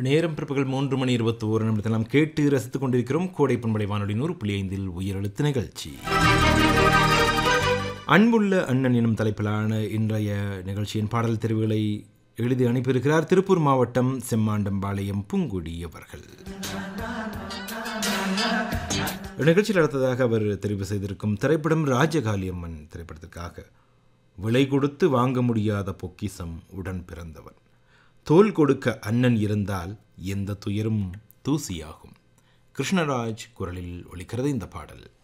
நேரம் பிற்பகல் மூன்று மணி இருபத்தி ஓரு நிமிடத்தில் நாம் கேட்டு ரசித்துக் கொண்டிருக்கிறோம் கோடை பண்படை வானொலி நூறு புள்ளி ஐந்தில் உயிரெழுத்து நிகழ்ச்சி அன்புள்ள அண்ணன் எனும் தலைப்பிலான இன்றைய நிகழ்ச்சியின் பாடல் தெரிவுகளை எழுதி அனுப்பியிருக்கிறார் திருப்பூர் மாவட்டம் செம்மாண்டம்பாளையம் பூங்குடி அவர்கள் நிகழ்ச்சியில் அடுத்ததாக அவர் தெரிவு செய்திருக்கும் திரைப்படம் ராஜகாளியம்மன் திரைப்படத்திற்காக விலை கொடுத்து வாங்க முடியாத பொக்கிசம் உடன் பிறந்தவன் தோல் கொடுக்க அண்ணன் இருந்தால் எந்த துயரும் தூசியாகும் கிருஷ்ணராஜ் குரலில் ஒலிக்கிறது இந்த பாடல்